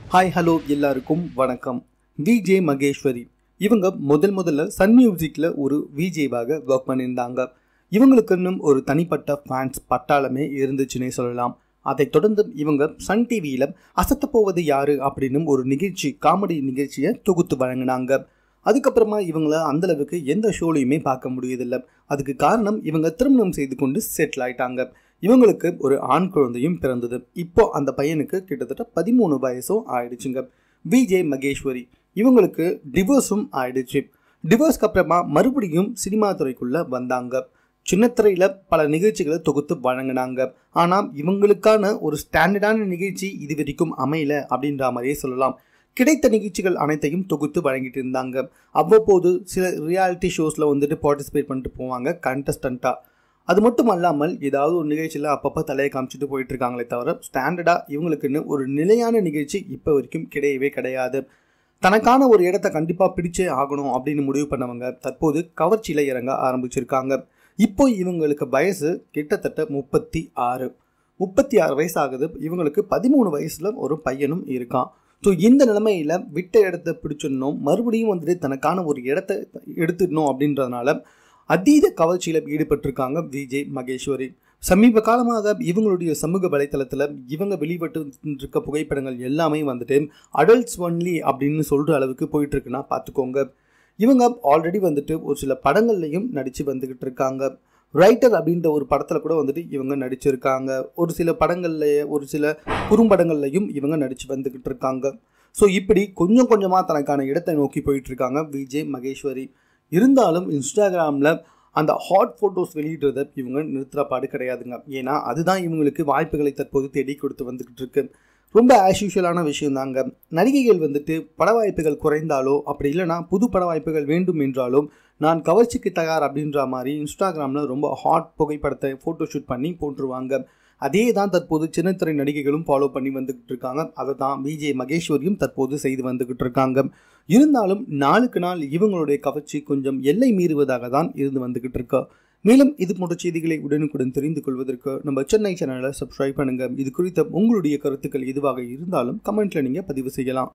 hi hello எல்லாருக்கும் வணக்கம் VJ Maheswari இவங்க முதல் முதல்ல சன் மியூசிக்கில் ஒரு விஜேவாக ஒர்க் பண்ணியிருந்தாங்க இவங்களுக்கு இன்னும் ஒரு தனிப்பட்ட ஃபேன்ஸ் பட்டாளமே இருந்துச்சுன்னே சொல்லலாம் அதைத் தொடர்ந்து இவங்க சன் டிவியில் அசத்தப் போவது யாரு அப்படின்னு ஒரு நிகழ்ச்சி காமெடி நிகழ்ச்சியை தொகுத்து வழங்கினாங்க அதுக்கப்புறமா இவங்கள அந்த அளவுக்கு எந்த ஷோலையுமே பார்க்க முடியதில்லை அதுக்கு காரணம் இவங்க திருமணம் செய்து கொண்டு செட்டில் ஆயிட்டாங்க இவங்களுக்கு ஒரு ஆண் குழந்தையும் பிறந்தது இப்போ அந்த பையனுக்கு கிட்டத்தட்ட பதிமூணு வயசும் ஆயிடுச்சுங்க விஜய் மகேஸ்வரி இவங்களுக்கு டிவோர்ஸும் ஆயிடுச்சு டிவோர்ஸ்க்கு அப்புறமா மறுபடியும் சினிமா துறைக்குள்ள வந்தாங்க சின்னத்திரையில் பல நிகழ்ச்சிகளை தொகுத்து வழங்கினாங்க ஆனால் இவங்களுக்கான ஒரு ஸ்டாண்டர்டான நிகழ்ச்சி இது வரைக்கும் அமையல அப்படின்ற மாதிரியே சொல்லலாம் கிடைத்த நிகழ்ச்சிகள் அனைத்தையும் தொகுத்து வழங்கிட்டு இருந்தாங்க அவ்வப்போது சில ரியாலிட்டி ஷோஸில் வந்துட்டு பார்ட்டிசிபேட் பண்ணிட்டு போவாங்க கண்டஸ்டண்ட்டாக அது மட்டும் அல்லாமல் ஏதாவது ஒரு நிகழ்ச்சியில் அப்பப்போ தலையை காமிச்சிட்டு போயிட்டு இருக்காங்களே தவிர ஸ்டாண்டர்டாக இவங்களுக்குன்னு ஒரு நிலையான நிகழ்ச்சி இப்போ வரைக்கும் கிடையவே கிடையாது தனக்கான ஒரு இடத்த கண்டிப்பாக பிடிச்சே ஆகணும் அப்படின்னு முடிவு பண்ணவங்க தற்போது கவர்ச்சியில் இறங்க ஆரம்பிச்சிருக்காங்க இப்போ இவங்களுக்கு வயசு கிட்டத்தட்ட முப்பத்தி ஆறு முப்பத்தி ஆறு வயசு ஆகுது இவங்களுக்கு பதிமூணு வயசில் ஒரு பையனும் இருக்கான் ஸோ இந்த நிலைமையில் விட்ட இடத்த பிடிச்சிடணும் மறுபடியும் வந்துட்டு தனக்கான ஒரு இடத்த எடுத்துடணும் அப்படின்றதுனால அதீத கவர்ச்சியில் ஈடுபட்டிருக்காங்க விஜய் மகேஸ்வரி சமீப காலமாக இவங்களுடைய சமூக வலைத்தளத்தில் இவங்க வெளிப்பட்டு இருக்க புகைப்படங்கள் எல்லாமே வந்துட்டு அடல்ட்ஸ் ஒன்லி அப்படின்னு சொல்கிற அளவுக்கு போயிட்டு இருக்குன்னா பார்த்துக்கோங்க இவங்க ஆல்ரெடி வந்துட்டு ஒரு சில படங்கள்லையும் நடித்து வந்துக்கிட்டு இருக்காங்க ரைட்டர் அப்படின்ற ஒரு படத்தில் கூட வந்துட்டு இவங்க நடிச்சிருக்காங்க ஒரு சில படங்கள்லேயே ஒரு சில குறும்படங்கள்லையும் இவங்க நடித்து வந்துக்கிட்டு இருக்காங்க ஸோ இப்படி கொஞ்சம் கொஞ்சமாக தனக்கான இடத்தை நோக்கி போயிட்டு இருக்காங்க விஜய் மகேஸ்வரி இருந்தாலும் இன்ஸ்டாகிராமில் அந்த ஹாட் ஃபோட்டோஸ் வெளியிடுறத இவங்க நிறுத்துகிற பாடு கிடையாதுங்க ஏன்னா அதுதான் இவங்களுக்கு வாய்ப்புகளை தற்போது தேடி கொடுத்து வந்துக்கிட்டு இருக்கு ரொம்ப ஆஸ்யூஷுவலான விஷயம் தாங்க நடிகைகள் வந்துட்டு பட வாய்ப்புகள் குறைந்தாலோ அப்படி இல்லைனா புது பட வாய்ப்புகள் வேண்டும் என்றாலும் நான் கவர்ச்சிக்கு தயார் அப்படின்ற மாதிரி இன்ஸ்டாகிராமில் ரொம்ப ஹாட் புகைப்படத்தை ஃபோட்டோ ஷூட் பண்ணி போட்டுருவாங்க அதே தான் தற்போது சின்னத்திரை நடிகைகளும் ஃபாலோ பண்ணி வந்துக்கிட்டு இருக்காங்க அதை தான் விஜய் மகேஸ்வரியும் தற்போது செய்து வந்துக்கிட்டு இருக்காங்க இருந்தாலும் நாளுக்கு நாள் இவங்களுடைய கவர்ச்சி கொஞ்சம் எல்லை மீறுவதாக தான் இருந்து வந்துக்கிட்டு இருக்கா மேலும் இது போன்ற செய்திகளை உடனுக்குடன் தெரிந்து கொள்வதற்கு நம்ம சென்னை சேனலை சப்ஸ்கிரைப் பண்ணுங்க இது குறித்த உங்களுடைய கருத்துக்கள் எதுவாக இருந்தாலும் கமெண்ட்ல நீங்க பதிவு செய்யலாம்